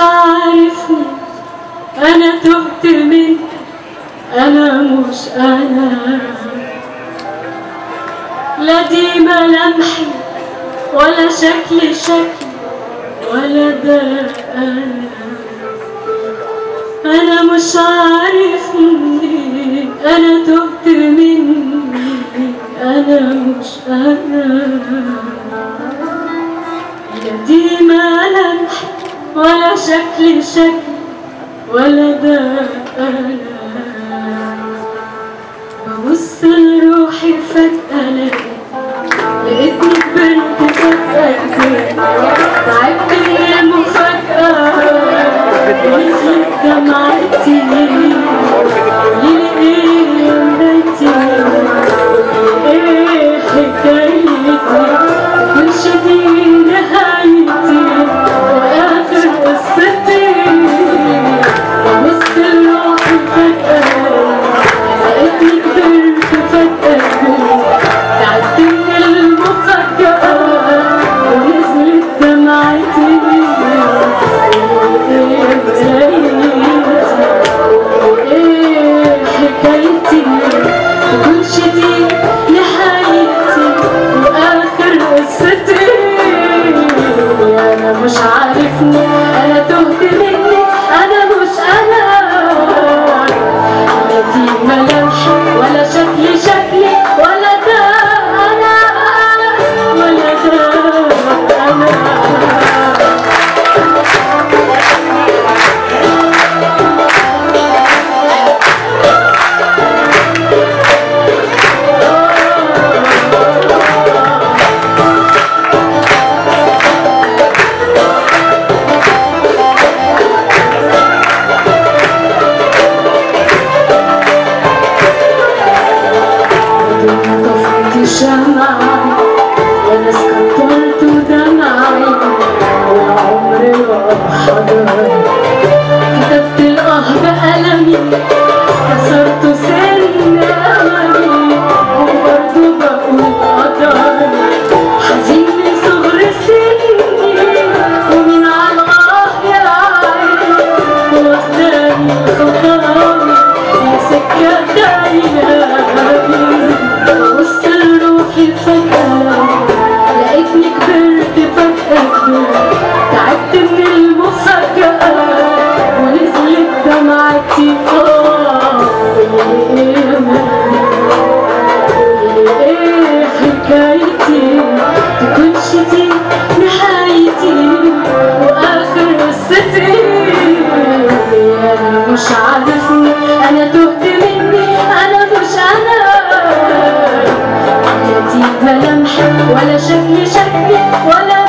عارفني انا تهت منك انا مش انا لا دي ملامحي ولا شكلي شكلي ولا ده انا انا مش عارفني انا تهت مني انا مش انا لا دي ملامحي ولا شكلي شكلي ولا ده انا ببص لروحي فجأة الاقي لقيتني كبرت فجأة كبرت تعبت من المفاجأة نزلت دمعتي قوليلي ايه يا مرايتي ايه حكايتي مكنش دي نهايتي واخر قصتي ببص لروحي فجأة لقيتني كبرت فجأة كبرت تعبت من المفاجأة ونزلت دمعتي ايه حكايتي مكنش دي نهايتي واخر قصتي انا مش عارفني انا تهت مني انا مش انا لا دي ملامحي ولا شكلي شكلي ولا ده انا ولا ده انا طفيت شمعة وانا اسكترت دمعي والعمر راح حضر كتبت الاه بقلمي كسرت سن املي وبرضه بقول قدر حزين من صغر سني ومن على الاه يا عيني واخداني خطاني يا سكة دايرة ببص لروحي فجأة لقيتني كبرت فجأة كبرت تعبت من المفاجأة ونزلت دمعتي اه ايه ايه حكايتي تكونش دي نهايتي واخر قصتي انا مش عارفني انا تهت مني انا مش انا لا دي ملامحي ولا شكلي شكلي ولا